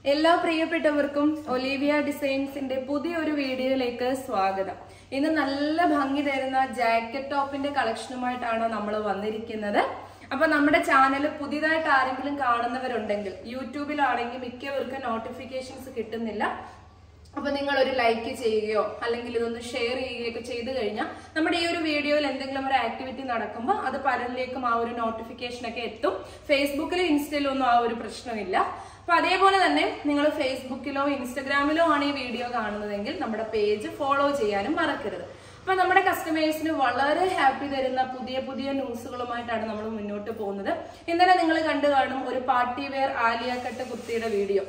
എല്ലാ പ്രിയപ്പെട്ടവർക്കും ഒലീവിയ ഡിസൈൻസിന്റെ പുതിയൊരു വീഡിയോയിലേക്ക് സ്വാഗതം ഇന്ന് നല്ല ഭംഗി തരുന്ന ജാക്കറ്റ് ടോപ്പിന്റെ കളക്ഷനുമായിട്ടാണ് നമ്മൾ വന്നിരിക്കുന്നത് അപ്പൊ നമ്മുടെ ചാനൽ പുതിയതായിട്ട് ആരെങ്കിലും കാണുന്നവരുണ്ടെങ്കിൽ യൂട്യൂബിലാണെങ്കിൽ മിക്കവർക്കും നോട്ടിഫിക്കേഷൻസ് കിട്ടുന്നില്ല അപ്പൊ നിങ്ങൾ ഒരു ലൈക്ക് ചെയ്യുകയോ അല്ലെങ്കിൽ ഇതൊന്ന് ഷെയർ ചെയ്യുകയോ ഒക്കെ ചെയ്തു കഴിഞ്ഞാൽ നമ്മുടെ ഈ ഒരു വീഡിയോയിൽ എന്തെങ്കിലും ഒരു ആക്ടിവിറ്റി നടക്കുമ്പോൾ അത് പലരിലേക്കും ആ ഒരു നോട്ടിഫിക്കേഷൻ ഒക്കെ എത്തും ഫേസ്ബുക്കിലും ഇൻസ്റ്റയിലും ഒന്നും ആ ഒരു പ്രശ്നമില്ല അപ്പൊ അതേപോലെ തന്നെ നിങ്ങൾ ഫേസ്ബുക്കിലോ ഇൻസ്റ്റഗ്രാമിലോ ആണ് ഈ വീഡിയോ കാണുന്നതെങ്കിൽ നമ്മുടെ പേജ് ഫോളോ ചെയ്യാനും മറക്കരുത് അപ്പൊ നമ്മുടെ കസ്റ്റമേഴ്സിന് വളരെ ഹാപ്പി തരുന്ന പുതിയ പുതിയ ന്യൂസുകളുമായിട്ടാണ് നമ്മൾ മുന്നോട്ട് പോകുന്നത് ഇന്നലെ നിങ്ങൾ കണ്ടു കാണും ഒരു പാർട്ടി വെയർ ആലിയ കട്ട് കുർത്തിയുടെ വീഡിയോ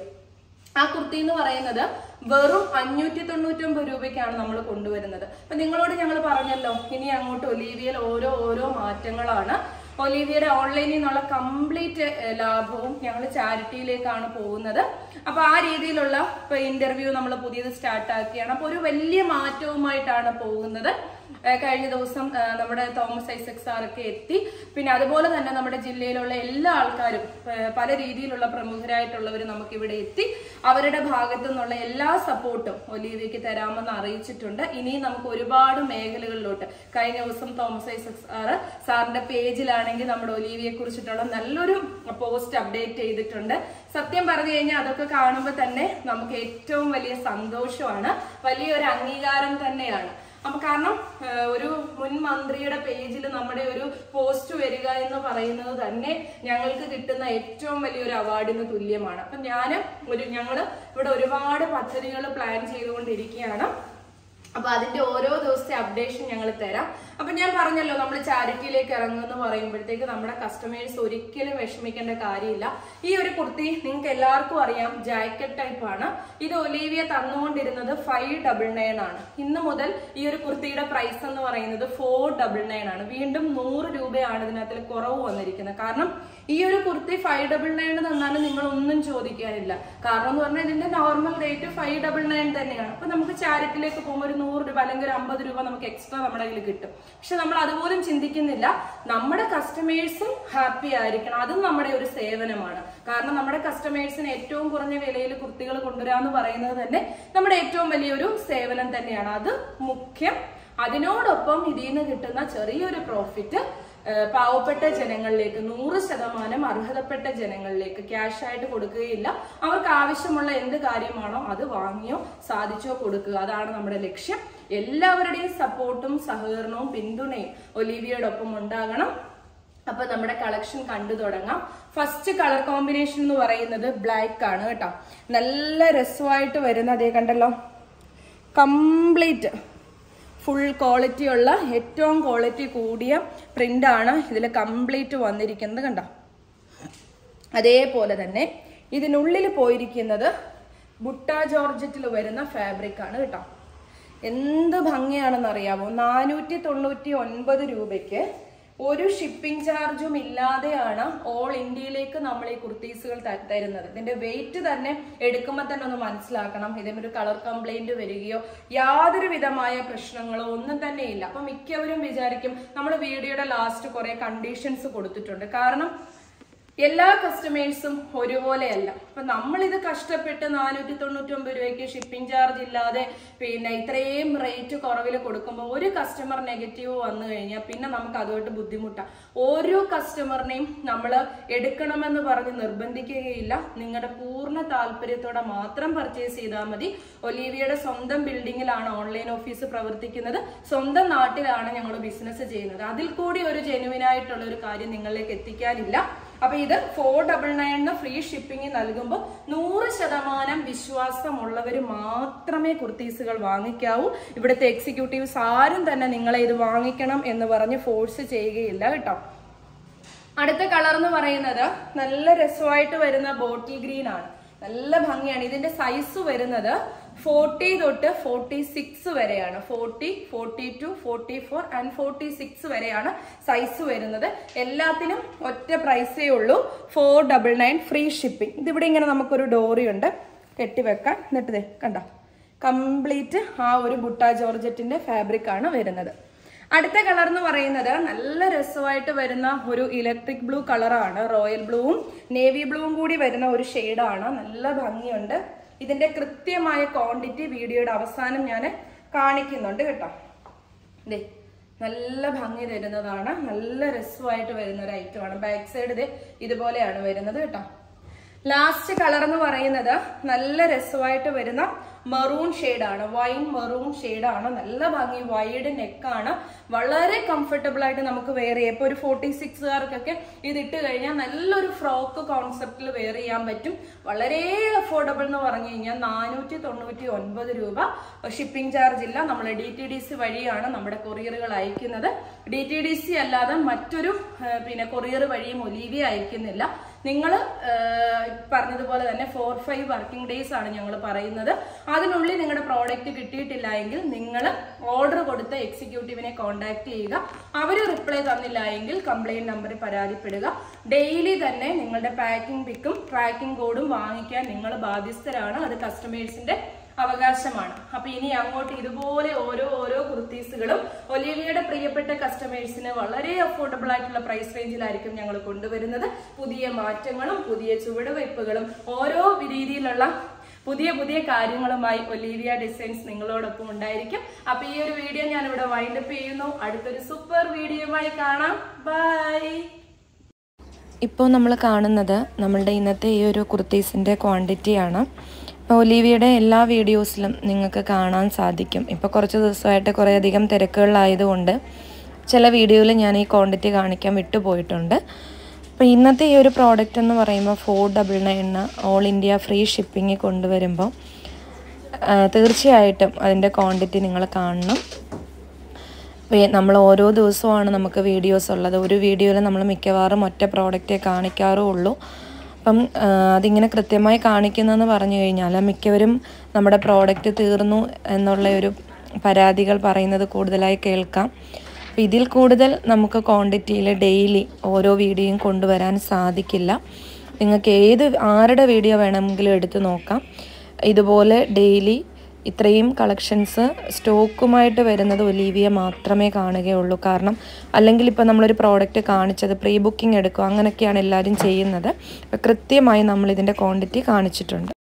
ആ കുർത്തി എന്ന് പറയുന്നത് വെറും അഞ്ഞൂറ്റി തൊണ്ണൂറ്റി ഒമ്പത് രൂപയ്ക്കാണ് നമ്മൾ കൊണ്ടുവരുന്നത് അപ്പൊ നിങ്ങളോട് ഞങ്ങൾ പറഞ്ഞല്ലോ ഇനി അങ്ങോട്ട് ഒലീവിയയിൽ ഓരോ ഓരോ മാറ്റങ്ങളാണ് ഒലീവിയയുടെ ഓൺലൈനിൽ നിന്നുള്ള കംപ്ലീറ്റ് ലാഭവും ഞങ്ങൾ ചാരിറ്റിയിലേക്കാണ് പോകുന്നത് അപ്പൊ ആ രീതിയിലുള്ള ഇപ്പൊ ഇന്റർവ്യൂ നമ്മൾ പുതിയത് സ്റ്റാർട്ട് ആക്കിയാണ് അപ്പൊ ഒരു വലിയ മാറ്റവുമായിട്ടാണ് പോകുന്നത് ഏഹ് കഴിഞ്ഞ ദിവസം ഏഹ് നമ്മുടെ തോമസ് ഐസക് സാറൊക്കെ എത്തി പിന്നെ അതുപോലെ തന്നെ നമ്മുടെ ജില്ലയിലുള്ള എല്ലാ ആൾക്കാരും ഏഹ് പല രീതിയിലുള്ള പ്രമുഖരായിട്ടുള്ളവർ നമുക്ക് ഇവിടെ എത്തി അവരുടെ ഭാഗത്തു നിന്നുള്ള എല്ലാ സപ്പോർട്ടും ഒലീവിയയ്ക്ക് തരാമെന്ന് അറിയിച്ചിട്ടുണ്ട് ഇനിയും നമുക്ക് ഒരുപാട് മേഖലകളിലോട്ട് കഴിഞ്ഞ ദിവസം തോമസ് ഐസക് സാറ് സാറിന്റെ പേജിലാണെങ്കിൽ നമ്മുടെ ഒലീവിയെ കുറിച്ചിട്ടുള്ള നല്ലൊരു പോസ്റ്റ് അപ്ഡേറ്റ് ചെയ്തിട്ടുണ്ട് സത്യം പറഞ്ഞു കഴിഞ്ഞാൽ അതൊക്കെ കാണുമ്പോൾ തന്നെ നമുക്ക് ഏറ്റവും വലിയ സന്തോഷമാണ് വലിയൊരു അംഗീകാരം തന്നെയാണ് അപ്പൊ കാരണം ഏഹ് ഒരു മുൻ മന്ത്രിയുടെ പേജിൽ നമ്മുടെ ഒരു പോസ്റ്റ് വരിക എന്ന് പറയുന്നത് തന്നെ ഞങ്ങൾക്ക് കിട്ടുന്ന ഏറ്റവും വലിയൊരു അവാർഡിന് തുല്യമാണ് അപ്പൊ ഞാൻ ഒരു ഞങ്ങള് ഇവിടെ ഒരുപാട് പദ്ധതികൾ പ്ലാൻ ചെയ്തുകൊണ്ടിരിക്കുകയാണ് അപ്പൊ അതിന്റെ ഓരോ ദിവസത്തെ അപ്ഡേഷൻ ഞങ്ങൾ തരാം അപ്പൊ ഞാൻ പറഞ്ഞല്ലോ നമ്മൾ ചാരിറ്റിയിലേക്ക് ഇറങ്ങുമെന്ന് പറയുമ്പോഴത്തേക്ക് നമ്മുടെ കസ്റ്റമേഴ്സ് ഒരിക്കലും വിഷമിക്കേണ്ട കാര്യമില്ല ഈ ഒരു കുർത്തി നിങ്ങൾക്ക് എല്ലാവർക്കും അറിയാം ജാക്കറ്റ് ടൈപ്പ് ആണ് ഇത് ഒലീവിയ തന്നുകൊണ്ടിരുന്നത് ഫൈവ് ഡബിൾ നയൻ ആണ് ഇന്ന് മുതൽ ഈ ഒരു കുർത്തിയുടെ പ്രൈസ് എന്ന് പറയുന്നത് ഫോർ ഡബിൾ നയൻ ആണ് വീണ്ടും നൂറ് രൂപയാണ് ഇതിനകത്തിൽ കുറവ് വന്നിരിക്കുന്നത് കാരണം ഈ ഒരു കുർത്തി ഫൈവ് ഡബിൾ നയൻ തന്നാലും നിങ്ങൾ ഒന്നും ചോദിക്കാനില്ല കാരണം എന്ന് പറഞ്ഞാൽ ഇതിന്റെ normal rate five double nine തന്നെയാണ് അപ്പൊ നമുക്ക് ചാരിറ്റിയിലേക്ക് പോകുമ്പോൾ ഒരു നൂറ് രൂപ അല്ലെങ്കിൽ ഒരു അമ്പത് രൂപ നമുക്ക് എക്സ്ട്രാ നമ്മുടെ കയ്യിൽ കിട്ടും പക്ഷെ നമ്മൾ അതുപോലും ചിന്തിക്കുന്നില്ല നമ്മുടെ കസ്റ്റമേഴ്സും ഹാപ്പി ആയിരിക്കണം അതും നമ്മുടെ ഒരു സേവനമാണ് കാരണം നമ്മുടെ കസ്റ്റമേഴ്സിന് ഏറ്റവും കുറഞ്ഞ വിലയിൽ കുർത്തികൾ കൊണ്ടുവരാന്ന് പറയുന്നത് തന്നെ നമ്മുടെ ഏറ്റവും വലിയൊരു സേവനം തന്നെയാണ് അത് മുഖ്യം അതിനോടൊപ്പം ഇതിൽ നിന്ന് കിട്ടുന്ന ചെറിയൊരു പ്രോഫിറ്റ് ഏഹ് പാവപ്പെട്ട ജനങ്ങളിലേക്ക് നൂറ് ശതമാനം അർഹതപ്പെട്ട ജനങ്ങളിലേക്ക് ക്യാഷ് ആയിട്ട് കൊടുക്കുകയില്ല അവർക്ക് ആവശ്യമുള്ള എന്ത് കാര്യമാണോ അത് വാങ്ങിയോ സാധിച്ചോ കൊടുക്കുക അതാണ് നമ്മുടെ ലക്ഷ്യം എല്ലാവരുടെയും സപ്പോർട്ടും സഹകരണവും പിന്തുണയും ഒലീവിയോടൊപ്പം ഉണ്ടാകണം അപ്പൊ നമ്മുടെ കളക്ഷൻ കണ്ടു തുടങ്ങാം ഫസ്റ്റ് കളർ കോമ്പിനേഷൻ എന്ന് പറയുന്നത് ബ്ലാക്ക് ആണ് കേട്ടോ നല്ല രസമായിട്ട് വരുന്ന അതേ കണ്ടല്ലോ കംപ്ലീറ്റ് ഫുൾ ക്വാളിറ്റി ഉള്ള ഏറ്റവും ക്വാളിറ്റി കൂടിയ പ്രിന്റ് ആണ് ഇതിൽ കംപ്ലീറ്റ് വന്നിരിക്കുന്നത് കണ്ടോ അതേപോലെ തന്നെ ഇതിനുള്ളിൽ പോയിരിക്കുന്നത് ബുട്ട ജോർജറ്റിൽ വരുന്ന ഫാബ്രിക് ആണ് കേട്ടോ എന്ത് ഭംഗിയാണെന്ന് അറിയാമോ നാനൂറ്റി തൊണ്ണൂറ്റി ഒൻപത് രൂപയ്ക്ക് ഒരു ഷിപ്പിംഗ് ചാർജും ഇല്ലാതെയാണ് ഓൾ ഇന്ത്യയിലേക്ക് നമ്മൾ ഈ കുർത്തീസുകൾ ത- തരുന്നത് ഇതിന്റെ വെയിറ്റ് തന്നെ എടുക്കുമ്പോൾ തന്നെ ഒന്ന് മനസ്സിലാക്കണം ഇതിനൊരു കളർ കംപ്ലൈന്റ് വരികയോ യാതൊരു വിധമായ പ്രശ്നങ്ങളോ ഒന്നും തന്നെ ഇല്ല അപ്പൊ മിക്കവരും വിചാരിക്കും നമ്മൾ വീഡിയോയുടെ ലാസ്റ്റ് കുറെ കണ്ടീഷൻസ് കൊടുത്തിട്ടുണ്ട് കാരണം എല്ലാ കസ്റ്റമേഴ്സും ഒരുപോലെയല്ല അപ്പൊ നമ്മളിത് കഷ്ടപ്പെട്ട് നാനൂറ്റി തൊണ്ണൂറ്റി ഒമ്പത് രൂപയ്ക്ക് ഷിപ്പിംഗ് ചാർജ് ഇല്ലാതെ പിന്നെ ഇത്രയും റേറ്റ് കുറവിൽ കൊടുക്കുമ്പോൾ ഒരു കസ്റ്റമർ നെഗറ്റീവ് വന്നു കഴിഞ്ഞാൽ പിന്നെ നമുക്ക് അതുമായിട്ട് ബുദ്ധിമുട്ടാണ് ഓരോ കസ്റ്റമറിനെയും നമ്മൾ എടുക്കണമെന്ന് പറഞ്ഞ് നിർബന്ധിക്കുകയില്ല നിങ്ങളുടെ പൂർണ്ണ താല്പര്യത്തോടെ മാത്രം പർച്ചേസ് ചെയ്താൽ മതി ഒലീവിയയുടെ സ്വന്തം ബിൽഡിങ്ങിലാണ് ഓൺലൈൻ ഓഫീസ് പ്രവർത്തിക്കുന്നത് സ്വന്തം നാട്ടിലാണ് ഞങ്ങൾ ബിസിനസ് ചെയ്യുന്നത് അതിൽ കൂടി ഒരു ജെനുവിൻ ആയിട്ടുള്ള ഒരു കാര്യം നിങ്ങളിലേക്ക് എത്തിക്കാനില്ല അപ്പൊ ഇത് ഫോർ ഡബിൾ നയനിന് ഫ്രീ ഷിപ്പിംഗ് നൽകുമ്പോൾ നൂറ് ശതമാനം വിശ്വാസമുള്ളവർ മാത്രമേ കുർത്തീസുകൾ വാങ്ങിക്കാവൂ ഇവിടുത്തെ എക്സിക്യൂട്ടീവ്സ് ആരും തന്നെ നിങ്ങളെ ഇത് വാങ്ങിക്കണം എന്ന് പറഞ്ഞ് ഫോഴ്സ് ചെയ്യുകയില്ല കേട്ടോ അടുത്ത കളർ എന്ന് പറയുന്നത് നല്ല രസമായിട്ട് വരുന്ന ബോട്ടിൽ ഗ്രീൻ ആണ് നല്ല ഭംഗിയാണ് ഇതിന്റെ സൈസ് വരുന്നത് ഫോർട്ടി തൊട്ട് ഫോർട്ടി സിക്സ് വരെയാണ് forty forty two forty four and forty six വരെയാണ് സൈസ് വരുന്നത് എല്ലാത്തിനും ഒറ്റ പ്രൈസേ ഉള്ളൂ four double nine free shipping ഇതിവിടെ ഇങ്ങനെ നമുക്കൊരു ഡോറി ഉണ്ട് കെട്ടിവെക്കാൻ എന്നിട്ട് ദേ കണ്ടോ കംപ്ലീറ്റ് ആ ഒരു ബുട്ട ജോർജറ്റിന്റെ ഫാബ്രിക് ആണ് വരുന്നത് അടുത്ത കളർ എന്ന് പറയുന്നത് നല്ല രസമായിട്ട് വരുന്ന ഒരു ഇലക്ട്രിക് ബ്ലൂ കളറാണ് റോയൽ ബ്ലൂവും നേവി ബ്ലൂവും കൂടി വരുന്ന ഒരു ഷെയ്ഡാണ് നല്ല ഭംഗിയുണ്ട് ഇതിന്റെ കൃത്യമായ ക്വാണ്ടിറ്റി വീഡിയോയുടെ അവസാനം ഞാൻ കാണിക്കുന്നുണ്ട് കേട്ടോ ദേ നല്ല ഭംഗി തരുന്നതാണ് നല്ല രസമായിട്ട് വരുന്ന ഒരു ഐറ്റമാണ് ബാക്ക് സൈഡ് ഇത് ഇതുപോലെയാണ് വരുന്നത് കേട്ടോ ലാസ്റ്റ് കളർ എന്ന് പറയുന്നത് നല്ല രസമായിട്ട് വരുന്ന മെറൂൺ ആണ് വൈൻ മെറൂൺ ആണ് നല്ല ഭംഗി വൈഡ് നെക്കാണ് വളരെ കംഫർട്ടബിൾ ആയിട്ട് നമുക്ക് വെയർ ചെയ്യാം ഇപ്പൊ ഒരു ഫോർട്ടി സിക്സുകാർക്കൊക്കെ ഇത് ഇട്ട് കഴിഞ്ഞാൽ നല്ലൊരു ഫ്രോക്ക് കോൺസെപ്റ്റിൽ വെയർ ചെയ്യാൻ പറ്റും വളരെ അഫോർഡബിൾ എന്ന് പറഞ്ഞു കഴിഞ്ഞാൽ നാനൂറ്റി തൊണ്ണൂറ്റി ഒൻപത് രൂപ ഷിപ്പിംഗ് ചാർജ് ഇല്ല നമ്മൾ ഡി ടി ഡി സി വഴിയാണ് നമ്മുടെ കൊറിയറുകൾ അയക്കുന്നത് ഡി ടി ഡി സി അല്ലാതെ മറ്റൊരു ആ, പിന്നെ കൊറിയർ വഴിയും ഒലീവിയ അയക്കുന്നില്ല നിങ്ങൾ പറഞ്ഞതുപോലെ തന്നെ ഫോർ ഫൈവ് വർക്കിംഗ് ഡേയ്സ് ആണ് ഞങ്ങൾ പറയുന്നത് അതിനുള്ളിൽ നിങ്ങളുടെ പ്രോഡക്റ്റ് കിട്ടിയിട്ടില്ല എങ്കിൽ നിങ്ങൾ ഓർഡർ കൊടുത്ത എക്സിക്യൂട്ടീവിനെ കോൺടാക്ട് ചെയ്യുക അവർ റിപ്ലൈ തന്നില്ല എങ്കിൽ കംപ്ലൈന്റ് നമ്പറിൽ പരാതിപ്പെടുക ഡെയിലി തന്നെ നിങ്ങളുടെ പാക്കിംഗ് പിക്കും ട്രാക്കിംഗ് കോഡും വാങ്ങിക്കാൻ നിങ്ങൾ ബാധ്യസ്ഥരാണ് അത് കസ്റ്റമേഴ്സിന്റെ അവകാശമാണ് അപ്പൊ ഇനി അങ്ങോട്ട് ഇതുപോലെ ഓരോ ഓരോ കുർത്തീസുകളും ഒലിവിയയുടെ പ്രിയപ്പെട്ട കസ്റ്റമേഴ്സിന് വളരെ അഫോർഡബിൾ ആയിട്ടുള്ള പ്രൈസ് റേഞ്ചിലായിരിക്കും ഞങ്ങൾ കൊണ്ടുവരുന്നത് പുതിയ മാറ്റങ്ങളും പുതിയ ചുവടുവയ്പ്പുകളും ഓരോ രീതിയിലുള്ള പുതിയ പുതിയ കാര്യങ്ങളുമായി ഒലീവിയ ഡിസൈൻസ് നിങ്ങളോടൊപ്പം ഉണ്ടായിരിക്കും അപ്പൊ ഈ ഒരു വീഡിയോ ഞാൻ ഇവിടെ വൈൻഡപ്പ് ചെയ്യുന്നു അടുത്തൊരു സൂപ്പർ വീഡിയോയുമായി കാണാം ബൈ ഇപ്പോൾ നമ്മൾ കാണുന്നത് നമ്മളുടെ ഇന്നത്തെ ഈ ഒരു കുർത്തീസിൻ്റെ ക്വാണ്ടിറ്റിയാണ് ഒലീവിയുടെ എല്ലാ വീഡിയോസിലും നിങ്ങൾക്ക് കാണാൻ സാധിക്കും ഇപ്പോൾ കുറച്ച് ദിവസമായിട്ട് കുറേയധികം തിരക്കുകളായതുകൊണ്ട് ചില വീഡിയോയിൽ ഞാൻ ഈ ക്വാണ്ടിറ്റി കാണിക്കാൻ വിട്ടുപോയിട്ടുണ്ട് അപ്പോൾ ഇന്നത്തെ ഈ ഒരു പ്രോഡക്റ്റ് എന്ന് പറയുമ്പോൾ ഫോർ ഡബിൾ നയന് ഓൾ ഇന്ത്യ ഫ്രീ ഷിപ്പിംഗ് കൊണ്ടുവരുമ്പോൾ ആ, തീർച്ചയായിട്ടും അതിൻ്റെ ക്വാണ്ടിറ്റി നിങ്ങൾ കാണണം വേ- നമ്മൾ ഓരോ ദിവസവുമാണ് നമുക്ക് വീഡിയോസ് ഉള്ളത് ഒരു വീഡിയോയിൽ നമ്മൾ മിക്കവാറും ഒറ്റ പ്രോഡക്റ്റേ കാണിക്കാറുള്ളൂ അപ്പം ആ, അതിങ്ങനെ കൃത്യമായി കാണിക്കുന്നതെന്ന് പറഞ്ഞു കഴിഞ്ഞാൽ മിക്കവരും നമ്മുടെ പ്രോഡക്റ്റ് തീർന്നു എന്നുള്ള ഒരു പരാതികൾ പറയുന്നത് കൂടുതലായി കേൾക്കാം അപ്പം ഇതിൽ കൂടുതൽ നമുക്ക് ക്വാണ്ടിറ്റിയിൽ ഡെയിലി ഓരോ വീഡിയോയും കൊണ്ടുവരാൻ സാധിക്കില്ല നിങ്ങൾക്ക് ഏത് ആരുടെ വീഡിയോ വേണമെങ്കിലും എടുത്ത് നോക്കാം ഇതുപോലെ ഡെയിലി ഇത്രയും കളക്ഷൻസ് സ്റ്റോക്കുമായിട്ട് വരുന്നത് ഒലീവിയ മാത്രമേ കാണുകയുള്ളൂ കാരണം അല്ലെങ്കിൽ ഇപ്പോൾ നമ്മളൊരു പ്രോഡക്റ്റ് കാണിച്ചത് പ്രീ ബുക്കിംഗ് എടുക്കുക അങ്ങനെയൊക്കെയാണ് എല്ലാവരും ചെയ്യുന്നത് അപ്പോൾ കൃത്യമായി നമ്മൾ ഇതിൻ്റെ ക്വാണ്ടിറ്റി കാണിച്ചിട്ടുണ്ട്